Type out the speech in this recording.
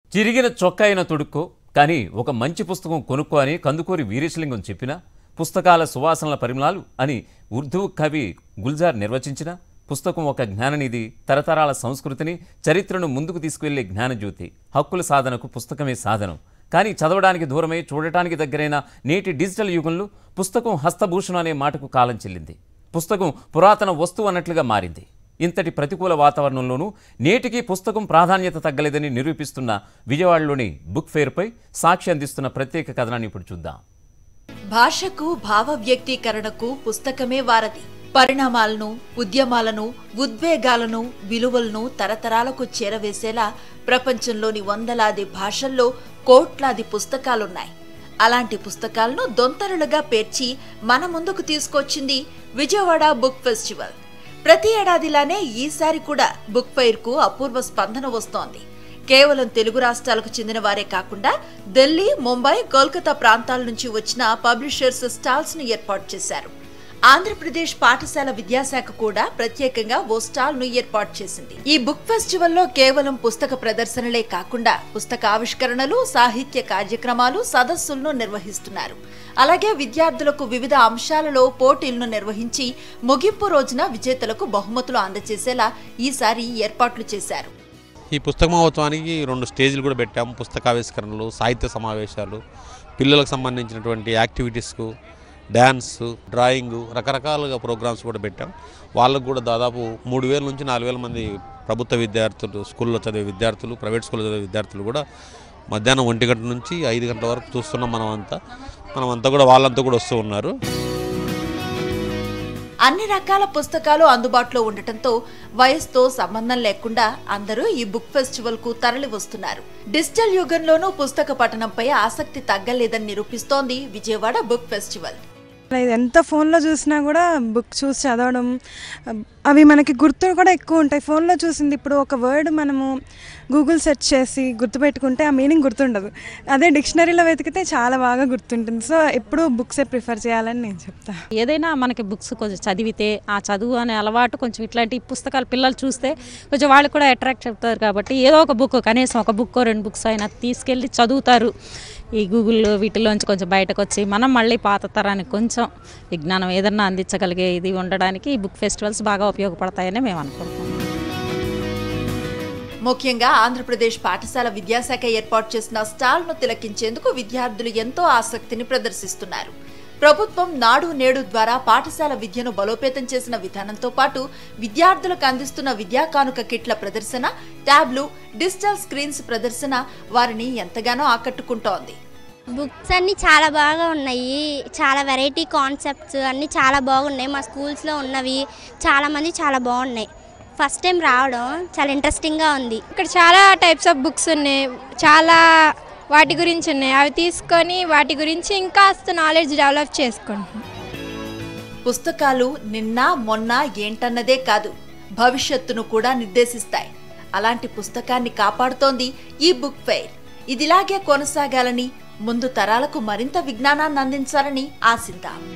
చిరిగిన చొక్కా అయిన తొడుక్కో కానీ ఒక మంచి పుస్తకం కొనుక్కో అని కందుకూరి వీరేశలింగం చెప్పిన పుస్తకాల సువాసనల పరిమళాలు అని ఉర్దూ కవి గుల్జార్ నిర్వచించిన పుస్తకం ఒక జ్ఞాననిధి తరతరాల సంస్కృతిని చరిత్రను ముందుకు తీసుకువెళ్లే జ్ఞానజ్యోతి హక్కుల సాధనకు పుస్తకమే సాధనం కానీ చదవడానికి దూరమై చూడటానికి దగ్గరైన నేటి డిజిటల్ యుగంలో పుస్తకం హస్తభూషణం అనే మాటకు కాలం చెల్లింది పుస్తకం పురాతన వస్తువు అన్నట్లుగా మారింది ఇంతటి ప్రతికూల వాతావరణంలోనూ నేటికి పుస్తకం ప్రాధాన్యత తగ్గలేదని నిరూపిస్తున్న విజయవాడలోని బుక్ ఫేర్పై సాక్షి అందిస్తున్న ప్రత్యేక కథనాన్ని ఇప్పుడు చూద్దాం భాషకు భావ వ్యక్తీకరణకు పుస్తకమే వారధి పరిణామాలను ఉద్యమాలను ఉద్వేగాలను విలువలను తరతరాలకు చేరవేసేలా ప్రపంచంలోని వందలాది భాషల్లో కోట్లాది పుస్తకాలున్నాయి అలాంటి పుస్తకాలను దొంతరలుగా పేర్చి మన ముందుకు తీసుకొచ్చింది విజయవాడ బుక్ ఫెస్టివల్ ప్రతి ఏడాదిలానే ఈసారి కూడా బుక్ ఫైర్ కు అపూర్వ స్పందన వస్తోంది కేవలం తెలుగు రాష్ట్రాలకు చెందిన వారే కాకుండా ఢిల్లీ ముంబై కోల్కతా ప్రాంతాల నుంచి వచ్చిన పబ్లిషర్స్ స్టాల్స్ ను ఏర్పాటు చేశారు ఆంధ్రప్రదేశ్ పాఠశాల విద్యాశాఖ కూడా ప్రత్యేకంగా ఓ స్టాల్ ను ఏర్పాటు చేసింది ఈ బుక్ ఫెస్టివల్ లో కేవలం పుస్తక ప్రదర్శనలే కాకుండా పుస్తక ఆవిష్కరణలు సాహిత్య కార్యక్రమాలు సదస్సులను నిర్వహిస్తున్నారు అలాగే విద్యార్థులకు వివిధ అంశాలలో పోటీలను నిర్వహించి ముగింపు రోజున విజేతలకు బహుమతులు అందజేసేలా ఈసారి ఏర్పాట్లు చేశారు ఈ పుస్తక మహోత్సవానికి రెండు స్టేజ్లు కూడా పెట్టాము పుస్తకావిష్కరణలు సాహిత్య సమావేశాలు పిల్లలకు సంబంధించినటువంటి యాక్టివిటీస్కు డ్యాన్స్ డ్రాయింగ్ రకరకాలుగా ప్రోగ్రామ్స్ కూడా పెట్టాం వాళ్ళకు కూడా దాదాపు మూడు వేల నుంచి నాలుగు వేల మంది ప్రభుత్వ విద్యార్థులు స్కూల్లో చదివే విద్యార్థులు ప్రైవేట్ స్కూల్లో చదివే విద్యార్థులు కూడా మధ్యాహ్నం ఒంటి గంట నుంచి ఐదు గంటల వరకు చూస్తున్నాం మనం అంతా మనం అంతా కూడా వాళ్ళంతా కూడా వస్తూ ఉన్నారు అన్ని రకాల పుస్తకాలు అందుబాటులో ఉండటంతో వయసుతో సంబంధం లేకుండా అందరూ ఈ బుక్ ఫెస్టివల్ కు తరలి వస్తున్నారు డిజిటల్ యుగంలోనూ పుస్తక పఠనంపై ఆసక్తి తగ్గలేదని నిరూపిస్తోంది విజయవాడ బుక్ ఫెస్టివల్ ఇది ఎంత ఫోన్లో చూసినా కూడా బుక్ చూసి చదవడం అవి మనకి గుర్తు కూడా ఎక్కువ ఉంటాయి ఫోన్లో చూసింది ఇప్పుడు ఒక వర్డ్ మనము గూగుల్ సెర్చ్ చేసి గుర్తుపెట్టుకుంటే ఆ మీనింగ్ గుర్తుండదు అదే డిక్షనరీలో వెతికితే చాలా బాగా గుర్తుంటుంది సో ఎప్పుడూ బుక్సే ప్రిఫర్ చేయాలని నేను చెప్తాను ఏదైనా మనకి బుక్స్ కొంచెం చదివితే ఆ చదువు అనే అలవాటు కొంచెం ఇట్లాంటి పుస్తకాలు పిల్లలు చూస్తే కొంచెం వాళ్ళు కూడా అట్రాక్ట్ అవుతారు కాబట్టి ఏదో ఒక బుక్ కనీసం ఒక బుక్ రెండు బుక్స్ అయినా తీసుకెళ్ళి చదువుతారు ఈ గూగుల్ వీటిలోంచి కొంచెం బయటకు వచ్చి మనం మళ్ళీ పాత తరానికి కొంచెం విజ్ఞానం ఏదన్నా అందించగలిగే ఇది ఉండడానికి ఈ బుక్ ఫెస్టివల్స్ బాగా ఉపయోగపడతాయని మేము అనుకుంటున్నాం ముఖ్యంగా ఆంధ్రప్రదేశ్ పాఠశాల విద్యాశాఖ ఏర్పాటు చేసిన స్టాల్ ను తిలకించేందుకు విద్యార్థులు ఎంతో ఆసక్తిని ప్రదర్శిస్తున్నారు ప్రభుత్వం నాడు నేడు ద్వారా పాఠశాల విద్యను బలోపేతం చేసిన విధానంతో పాటు విద్యార్థులకు అందిస్తున్న విద్యా కానుక కిట్ల ప్రదర్శన ట్యాబ్లు డిజిటల్ స్క్రీన్స్ ప్రదర్శన వారిని ఎంతగానో ఆకట్టుకుంటోంది బుక్స్ అన్నీ చాలా బాగా ఉన్నాయి చాలా వెరైటీ కాన్సెప్ట్స్ అన్నీ చాలా బాగున్నాయి మా స్కూల్స్లో ఉన్నవి చాలా మంది చాలా బాగున్నాయి ఫస్ట్ టైం రావడం చాలా ఇంట్రెస్టింగ్గా ఉంది ఇక్కడ చాలా టైప్స్ ఆఫ్ బుక్స్ ఉన్నాయి చాలా వాటి గురించి ఉన్నాయి అవి తీసుకొని వాటి గురించి ఇంకా నాలెడ్జ్ డెవలప్ చేసుకుంటున్నాం పుస్తకాలు నిన్న మొన్న ఏంటన్నదే కాదు భవిష్యత్తును కూడా నిర్దేశిస్తాయి అలాంటి పుస్తకాన్ని కాపాడుతోంది ఈ బుక్ ఫెయిర్ ఇదిలాగే కొనసాగాలని ముందు తరాలకు మరింత విజ్ఞానాన్ని అందించాలని ఆశిద్దాం